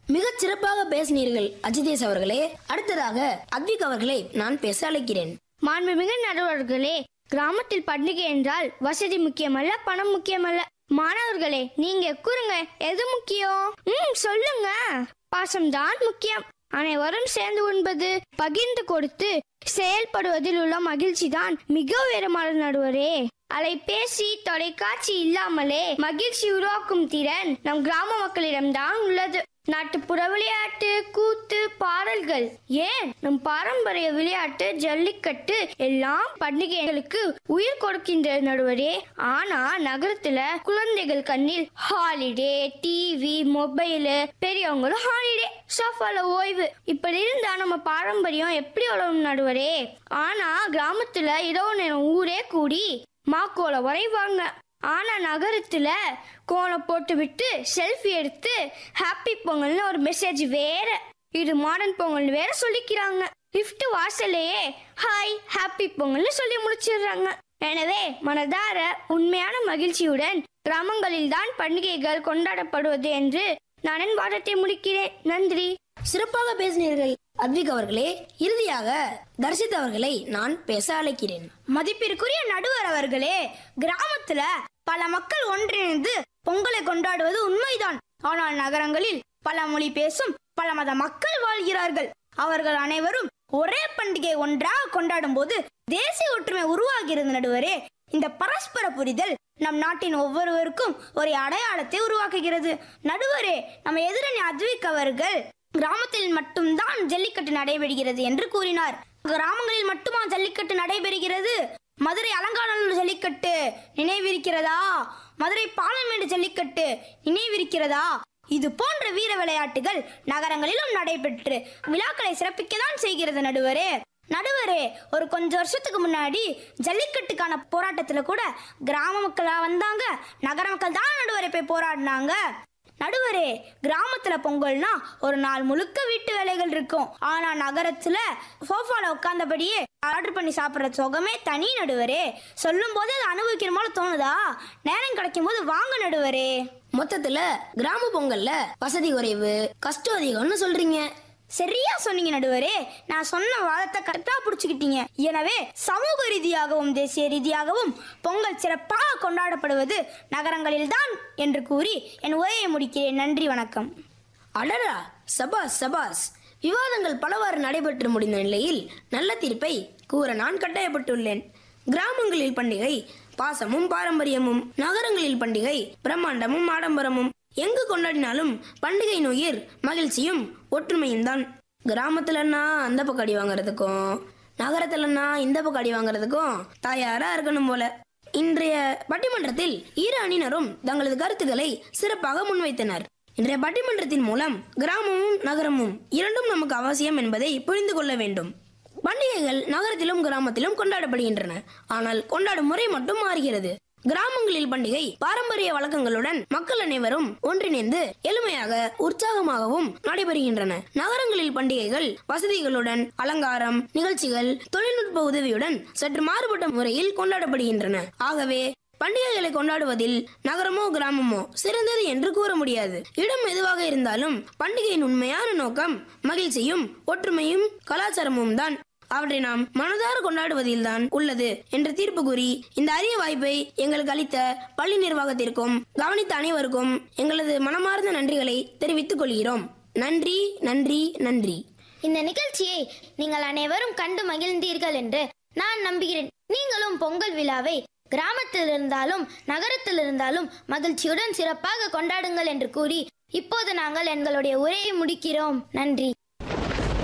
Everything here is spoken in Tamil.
மிகச் சிறப்பாக பேசினீர்கள் அஜிதேஷ் அவர்களே அடுத்ததாக அத்விக் அவர்களை நான் பேச அழைக்கிறேன் மாண்புமிகு நடுவர்களே கிராமத்தில் பண்டிகை என்றால் வசதி முக்கியமல்ல பணம் முக்கியமல்ல மாணவர்களே நீங்க கூறுங்க எது முக்கியம் ம் சொல்லுங்க பாசம்தான் முக்கியம் அனைவரும் சேர்ந்து உண்பது பகிர்ந்து கொடுத்து செயல்படுவதில் உள்ள மகிழ்ச்சி தான் மிக உயரமான நடுவரே அலைபேசி தொலைக்காட்சி இல்லாமலே மகிழ்ச்சி உருவாக்கும் திறன் நம் கிராம மக்களிடம்தான் உள்ளது நாட்டுப்புற விளையாட்டு கூத்து பாடல்கள் ஏன் நம் பாரம்பரிய விளையாட்டு ஜல்லிக்கட்டு எல்லாம் பண்டிகைகளுக்கு உயிர் கொடுக்கின்ற நடுவரே ஆனா நகரத்துல குழந்தைகள் கண்ணில் ஹாலிடே டிவி மொபைலு பெரியவங்களும் ஹாலிடே சோஃபால ஓய்வு இப்படி இருந்தா நம்ம பாரம்பரியம் எப்படி வளரும் நடுவரே ஆனா கிராமத்துல இரவு நேரம் ஊரே கூடி மாக்கோல வரைவாங்க ஆனா நகரத்துல கோலம் போட்டு விட்டு செல்ஃபி எடுத்து ஹாப்பி பொங்கல்னு ஒரு மெசேஜ் வேற இது மாடர்ன் பொங்கல் வேற சொல்லிக்கிறாங்க லிஃப்ட் வாசல்லையே ஹாய் ஹாப்பி பொங்கல்னு சொல்லி முடிச்சிடுறாங்க எனவே மனதார உண்மையான மகிழ்ச்சியுடன் கிராமங்களில் தான் பண்டிகைகள் கொண்டாடப்படுவது என்று நான் என் வாதத்தை முடிக்கிறேன் நன்றி சிறப்பாக பேசினீர்கள் அத்விக் அவர்களே இறுதியாக தர்ஷித் அவர்களை நான் பேச அழைக்கிறேன் மதிப்பிற்குரிய நடுவர் அவர்களே கிராமத்துல பல மக்கள் ஒன்றிணைந்து பொங்கலை கொண்டாடுவது உண்மைதான் ஆனால் நகரங்களில் பல மொழி பேசும் பல மத மக்கள் வாழ்கிறார்கள் அவர்கள் அனைவரும் ஒரே பண்டிகை ஒன்றாக கொண்டாடும் போது தேசிய ஒற்றுமை உருவாகிறது நடுவரே இந்த பரஸ்பர புரிதல் நம் நாட்டின் ஒவ்வொருவருக்கும் ஒரு அடையாளத்தை உருவாக்குகிறது நடுவரே நம்ம எதிரணி அத்விக் அவர்கள் கிராமத்தில் மட்டும்தான் ஜல்லிக்கட்டு நடைபெறுகிறது என்று கூறினார் கிராமங்களில் மட்டுமா ஜல்லிக்கட்டு நடைபெறுகிறது மதுரை அலங்காநல்லூர் ஜல்லிக்கட்டு நினைவிருக்கிறதா மதுரை பாலமேடு ஜல்லிக்கட்டு நினைவிருக்கிறதா இது போன்ற வீர விளையாட்டுகள் நகரங்களிலும் நடைபெற்று விழாக்களை சிறப்பிக்கத்தான் செய்கிறது நடுவரே நடுவரே ஒரு கொஞ்ச வருஷத்துக்கு முன்னாடி ஜல்லிக்கட்டுக்கான போராட்டத்துல கூட கிராம மக்களா வந்தாங்க நகர மக்கள் தான் நடுவரை போய் போராடினாங்க நடுவரே கிராமத்துல பொங்கல்னா ஒரு நாள் முழுக்க வீட்டு வேலைகள் இருக்கும் ஆனா நகரத்துல சோஃபால உட்கார்ந்தபடியே ஆர்டர் பண்ணி சாப்பிடுற சுகமே தனி நடுவரே சொல்லும் போது அதை அனுபவிக்கிற போல தோணுதா நேரம் கிடைக்கும் போது வாங்க நடுவரே மொத்தத்துல கிராம பொங்கல்ல வசதி குறைவு கஷ்டம் அதிகம்னு சொல்றீங்க சரியா சொன்னீங்க நடுவரே நான் சொன்ன வாதத்தை கரெக்டா புடிச்சுக்கிட்டீங்க எனவே சமூக ரீதியாகவும் தேசிய ரீதியாகவும் பொங்கல் சிறப்பாக கொண்டாடப்படுவது நகரங்களில்தான் என்று கூறி என் உரையை முடிக்கிறேன் நன்றி வணக்கம் அடடா சபாஸ் சபாஸ் விவாதங்கள் பலவாறு நடைபெற்று முடிந்த நிலையில் நல்ல தீர்ப்பை கூற நான் கட்டாயப்பட்டுள்ளேன் கிராமங்களில் பண்டிகை பாசமும் பாரம்பரியமும் நகரங்களில் பண்டிகை பிரம்மாண்டமும் ஆடம்பரமும் எங்கு கொண்டாடினாலும் பண்டிகையின் உயிர் மகிழ்ச்சியும் ஒற்றுமையும் தான் கிராமத்துலன்னா அந்த பக்கம் அடி வாங்குறதுக்கும் நகரத்துலன்னா இந்த பக்கம் அடி வாங்குறதுக்கும் தயாரா இருக்கணும் போல இன்றைய பட்டிமன்றத்தில் இரு அணியினரும் தங்களது கருத்துக்களை சிறப்பாக முன்வைத்தனர் இன்றைய பட்டிமன்றத்தின் மூலம் கிராமமும் நகரமும் இரண்டும் நமக்கு அவசியம் என்பதை புரிந்து கொள்ள வேண்டும் பண்டிகைகள் நகரத்திலும் கிராமத்திலும் கொண்டாடப்படுகின்றன ஆனால் கொண்டாடும் முறை மட்டும் மாறுகிறது கிராமங்களில் பண்டிகை பாரம்பரிய வழக்கங்களுடன் மக்கள் அனைவரும் ஒன்றிணைந்து எளிமையாக உற்சாகமாகவும் நடைபெறுகின்றன நகரங்களில் பண்டிகைகள் வசதிகளுடன் அலங்காரம் நிகழ்ச்சிகள் தொழில்நுட்ப உதவியுடன் சற்று மாறுபட்ட முறையில் கொண்டாடப்படுகின்றன ஆகவே பண்டிகைகளை கொண்டாடுவதில் நகரமோ கிராமமோ சிறந்தது என்று கூற முடியாது இடம் எதுவாக இருந்தாலும் பண்டிகையின் உண்மையான நோக்கம் மகிழ்ச்சியும் ஒற்றுமையும் கலாச்சாரமும் தான் அவற்றை நாம் மனதார கொண்டாடுவதில்தான் உள்ளது என்று தீர்ப்பு கூறி இந்த அரிய வாய்ப்பை எங்களுக்கு அளித்த பள்ளி நிர்வாகத்திற்கும் கவனித்த அனைவருக்கும் எங்களது மனமார்ந்த நன்றிகளை தெரிவித்துக் கொள்கிறோம் நன்றி நன்றி நன்றி இந்த நிகழ்ச்சியை நீங்கள் அனைவரும் கண்டு மகிழ்ந்தீர்கள் என்று நான் நம்புகிறேன் நீங்களும் பொங்கல் விழாவை கிராமத்தில் இருந்தாலும் நகரத்தில் இருந்தாலும் மகிழ்ச்சியுடன் சிறப்பாக கொண்டாடுங்கள் என்று கூறி இப்போது நாங்கள் எங்களுடைய உரையை முடிக்கிறோம் நன்றி